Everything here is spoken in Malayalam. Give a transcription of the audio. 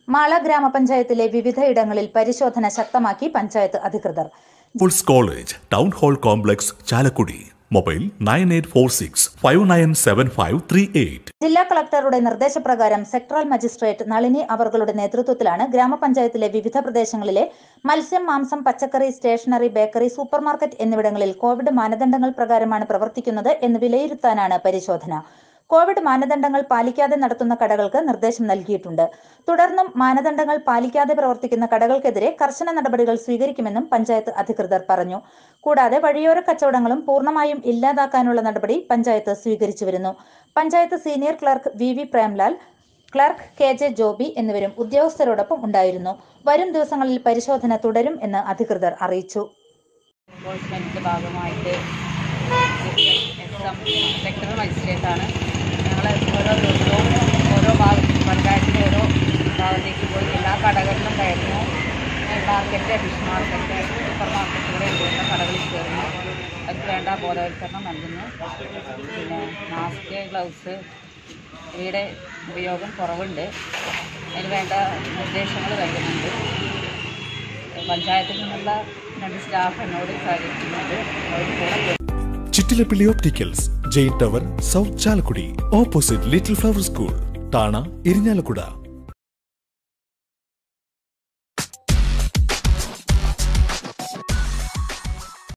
മാള ഗ്രാമപഞ്ചായത്തിലെ വിവിധയിടങ്ങളിൽ പരിശോധന ശക്തമാക്കി പഞ്ചായത്ത് അധികൃതർ ഫുൾസ് college town hall complex Chalakudy mobile nine eight four six five nine seven five three eight ജില്ലാ കളക്ടറുടെ നിർദ്ദേശപ്രകാരം സെക്ടറൽ മജിസ്ട്രേറ്റ് നളിനി അവറുകളുടെ നേതൃത്വത്തിലാണ് ഗ്രാമപഞ്ചായത്തിലെ വിവിധ പ്രദേശങ്ങളിലെ മത്സ്യം മാംസം പച്ചക്കറി സ്റ്റേഷനറി ബേക്കറി സൂപ്പർമാർക്കറ്റ് എന്നിവിടങ്ങളിൽ കോവിഡ് മാനദണ്ഡങ്ങൾ പ്രകാരമാണ് പ്രവർത്തിക്കുന്നത് എന്ന് വിലയിരുത്താനാണ് പരിശോധന കോവിഡ് മാനദണ്ഡങ്ങൾ പാലിക്കാതെ നടത്തുന്ന കടകൾക്ക് നിർദ്ദേശം നൽകിയിട്ടുണ്ട് തുടർന്നും മാനദണ്ഡങ്ങൾ പാലിക്കാതെ പ്രവർത്തിക്കുന്ന കടകൾക്കെതിരെ കർശന നടപടികൾ സ്വീകരിക്കുമെന്നും പഞ്ചായത്ത് അധികൃതർ പറഞ്ഞു കൂടാതെ വഴിയോര കച്ചവടങ്ങളും പൂർണ്ണമായും ഇല്ലാതാക്കാനുള്ള നടപടി പഞ്ചായത്ത് സ്വീകരിച്ചു വരുന്നു panchayat senior clerk V V Premlal clerk K J Joby എന്നിവരും ഉദ്യോഗസ്ഥരോടൊപ്പം ഉണ്ടായിരുന്നു വരും ദിവസങ്ങളിൽ പരിശോധന തുടരും എന്ന് അധികൃതർ അറിയിച്ചു എൻഫോഴ്സ്മെൻറ്റിൻ്റെ ഭാഗമായിട്ട് എക്സാം സെക്ടറൽ മജിസ്ട്രേറ്റാണ് ഞങ്ങൾ ഓരോ ദിവസവും ഓരോ ഭാഗത്ത് പഞ്ചായത്തിൻ്റെ ഓരോ ഭാഗത്തേക്ക് പോയി എല്ലാ കടകളിലും കയറുന്നു മാർക്കറ്റ് ഫിഷ് മാർക്കറ്റ് സൂപ്പർ മാർക്കറ്റുകളെ ഉള്ള കടകളിൽ കയറുന്നു അതിന് വേണ്ട ബോധവൽക്കരണം നൽകുന്നു പിന്നെ മാസ്ക് ഗ്ലൗസ് ഇവയുടെ ഉപയോഗം കുറവുണ്ട് അതിന് വേണ്ട നിർദ്ദേശങ്ങൾ നൽകുന്നുണ്ട് പഞ്ചായത്തിൽ നിന്നുള്ള രണ്ട് സ്റ്റാഫ് എന്നോട് സഹകരിക്കുന്നുണ്ട് അവർ കൂടെ Chittilappilly opticals Jain tower south Chalakudy opposite little flower school താണ ഇരിഞ്ഞാലക്കുട